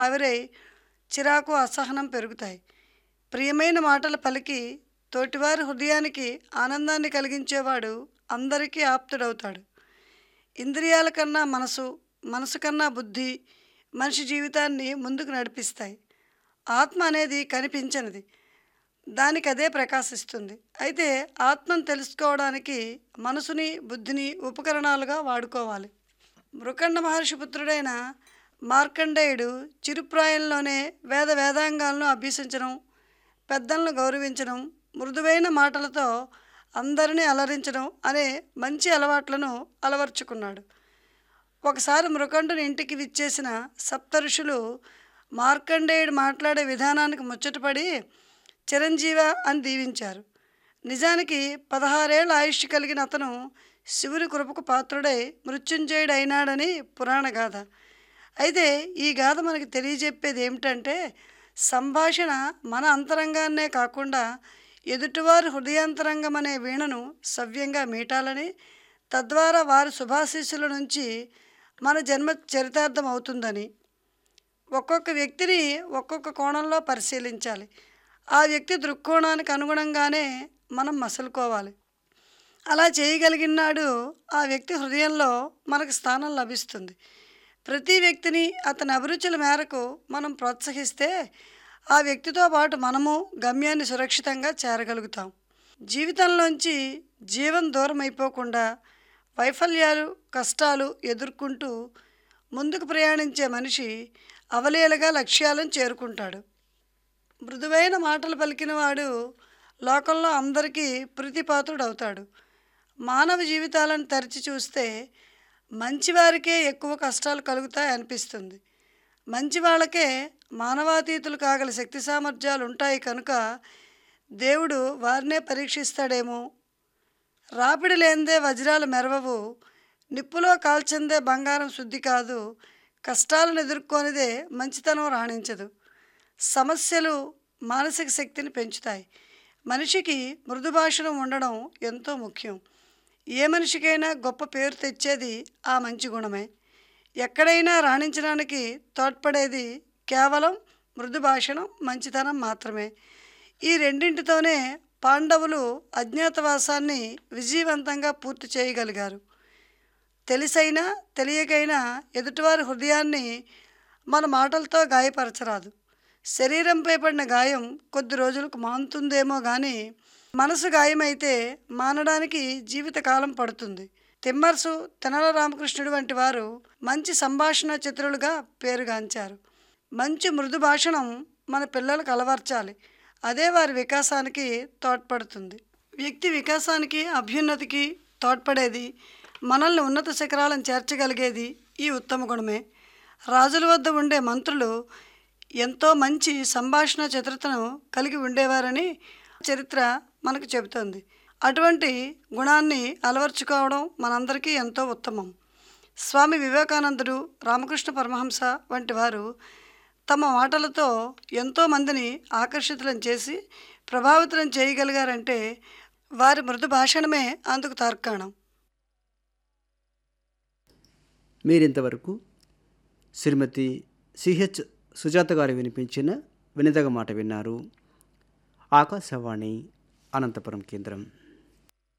ఆవిరై చిరాకు అసహనం పెరుగుతాయి ప్రియమైన మాటలు పలికి తోటివారి హృదయానికి ఆనందాన్ని కలిగించేవాడు అందరికీ ఆప్తుడవుతాడు ఇంద్రియాల కన్నా మనసు మనసు కన్నా బుద్ధి మనిషి జీవితాన్ని ముందుకు నడిపిస్తాయి ఆత్మ అనేది కనిపించనిది దానికి అదే ప్రకాశిస్తుంది అయితే ఆత్మను తెలుసుకోవడానికి మనసుని బుద్ధిని ఉపకరణాలుగా వాడుకోవాలి మృకండ మహర్షి పుత్రుడైన మార్కండేయుడు చిరుప్రాయంలోనే వేద వేదాంగాలను అభ్యసించడం పెద్దలను గౌరవించడం మృదువైన మాటలతో అందరినీ అలరించడం అనే మంచి అలవాట్లను అలవర్చుకున్నాడు ఒకసారి మృకండుని ఇంటికి విచ్చేసిన సప్తఋషులు మార్కండేయుడు మాట్లాడే విధానానికి ముచ్చటపడి చిరంజీవ అని దీవించారు నిజానికి పదహారేళ్ల ఆయుష్ కలిగిన అతను శివుని కృపకు పాత్రుడై మృత్యుంజయుడు అయినాడని పురాణ గాథ అయితే ఈ గాథ మనకి తెలియజెప్పేది ఏమిటంటే సంభాషణ మన అంతరంగాన్నే కాకుండా ఎదుటివారి హృదయాంతరంగం అనే వీణను సవ్యంగా మీటాలని తద్వారా వారి శుభాశీస్సుల నుంచి మన జన్మ చరితార్థం అవుతుందని ఒక్కొక్క వ్యక్తిని ఒక్కొక్క కోణంలో పరిశీలించాలి ఆ వ్యక్తి దృక్కోణానికి అనుగుణంగానే మనం మసలుకోవాలి అలా చేయగలిగినాడు ఆ వ్యక్తి హృదయంలో మనకు స్థానం లభిస్తుంది ప్రతి వ్యక్తిని అతని అభిరుచుల మేరకు మనం ప్రోత్సహిస్తే ఆ వ్యక్తితో పాటు మనము గమ్యాన్ని సురక్షితంగా చేరగలుగుతాం జీవితంలోంచి జీవం దూరం అయిపోకుండా వైఫల్యాలు కష్టాలు ఎదుర్కొంటూ ముందుకు ప్రయాణించే మనిషి అవలీలగా లక్ష్యాలను చేరుకుంటాడు మృదువైన మాటలు పలికినవాడు లోకంలో అందరికీ ప్రీతిపాత్రుడు అవుతాడు మానవ జీవితాలను తరిచి చూస్తే మంచివారికే ఎక్కువ కష్టాలు కలుగుతాయి అనిపిస్తుంది మంచి వాళ్ళకే మానవాతీతులు కాగల శక్తి సామర్థ్యాలు ఉంటాయి కనుక దేవుడు వారినే పరీక్షిస్తాడేమో రాపిడి లేనిదే వజ్రాలు మెరవవు నిప్పులో కాల్చిందే బంగారం శుద్ధి కాదు కష్టాలను ఎదుర్కొనిదే మంచితనం రాణించదు సమస్యలు మానసిక శక్తిని పెంచుతాయి మనిషికి మృదు భాషను ఉండడం ఎంతో ముఖ్యం ఏ మనిషికైనా గొప్ప పేరు తెచ్చేది ఆ మంచి గుణమే ఎక్కడైనా రాణించడానికి తోడ్పడేది కేవలం మృదు భాషణం మంచితనం మాత్రమే ఈ రెండింటితోనే పాండవులు అజ్ఞాతవాసాన్ని విజయవంతంగా పూర్తి చేయగలిగారు తెలిసైనా తెలియకైనా ఎదుటివారి హృదయాన్ని మన మాటలతో గాయపరచరాదు శరీరంపై పడిన గాయం కొద్ది రోజులకు మానుతుందేమో కానీ మనసు గాయమైతే మానడానికి జీవితకాలం పడుతుంది తిమ్మర్సు తెనల రామకృష్ణుడు వంటి వారు మంచి సంభాషణ చిత్రులుగా పేరుగాంచారు మంచి మృదు భాషణం మన పిల్లలకు అలవర్చాలి అదే వారి వికాసానికి తోడ్పడుతుంది వ్యక్తి వికాసానికి అభ్యున్నతికి తోడ్పడేది మనల్ని ఉన్నత శిఖరాలను చేర్చగలిగేది ఈ ఉత్తమ గుణమే రాజుల వద్ద ఉండే మంత్రులు ఎంతో మంచి సంభాషణ చతురతను కలిగి ఉండేవారని చరిత్ర మనకు చెబుతోంది అటువంటి గుణాన్ని అలవర్చుకోవడం మనందరికీ ఎంతో ఉత్తమం స్వామి వివేకానందుడు రామకృష్ణ పరమహంస వంటి వారు తమ మాటలతో ఎంతో మందిని ఆకర్షితులను చేసి ప్రభావితులను చేయగలిగారంటే వారి మృదు భాషణమే అందుకు తార్కాణం మీరింతవరకు శ్రీమతి సిహెచ్ సుజాత గారు వినిపించిన వినితగ మాట విన్నారు ఆకాశవాణి అనంతపురం కేంద్రం